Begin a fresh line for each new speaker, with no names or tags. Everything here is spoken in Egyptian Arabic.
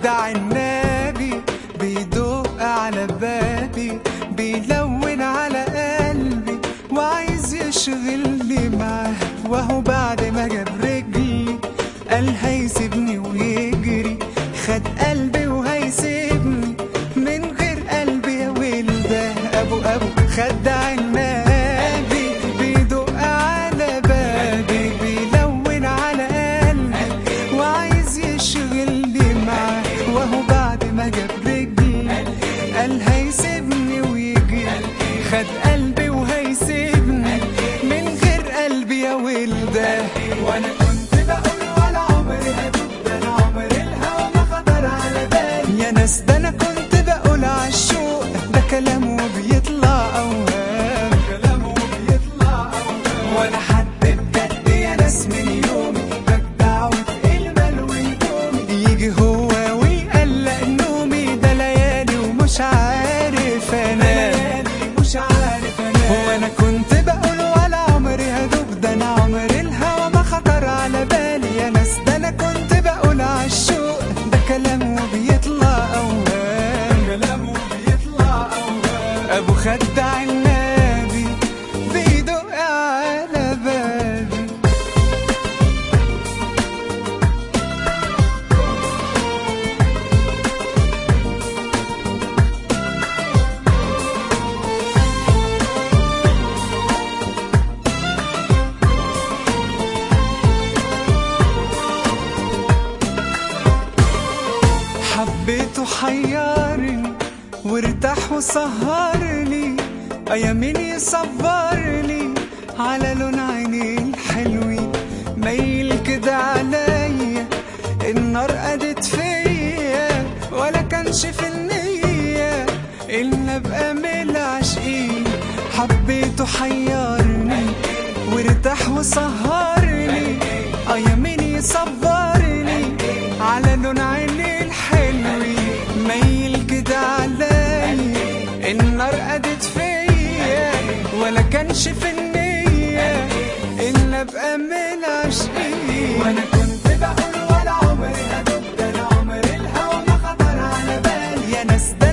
خدع النبي بيدق على بابي بيلون على قلبي وعايز يشغلني معاه وهو بعد ما جاب رجلي قال هيسيبني ويجري خد قلبي وهيسيبني من غير قلبي يا ولده ابو ابو خدع النبي بيدق على بابي بيلون على قلبي وعايز يشغلني معاه وهو بعد ما جاب رجلي قال هيسيبني ويجي خد قلبي وهيسيبني من غير قلبي يا ولده وانا كنت بقول ولا عمري هدوب ده انا عمري الهوى ما خطر على بالي يا ناس ده انا كنت بقول عالشوق ده كلامه بيطلع اوهام كلامه بيطلع اوهام وانا حد بجد يا ناس من يومي بجدع وتقيل ملوي هدومي يجي هو ويقلق نومي ده ليالي ومش عارف انام مش عارف انام هو انا كنت بقول ولا عمري هدوب ده انا عمري الهوى ما خطر على بالي يا ناس ده انا كنت بقول عالشوق ده كلامه بيطلع اوهام كلامه بيطلع اوهام ابو خدع النبي بيدق على بابي حبيته حيرني وارتاح وسهرني يمين يصبرني على لون عينيه الحلوين ميل كده عليا النار قدت فيا ولا كانش في النية إن أبقى من العاشقين حبيته حيرني وارتاح وسهرني اه يمين يصبرني على لون عيني الحلوين ميل كده عليا النار قدت فيا ولا كانش في النية إن أبقى من العاشقين وأنا كنت بقول ولا عمري هدوب ده أنا عمري الهوى ما خطر على بالي يا ناس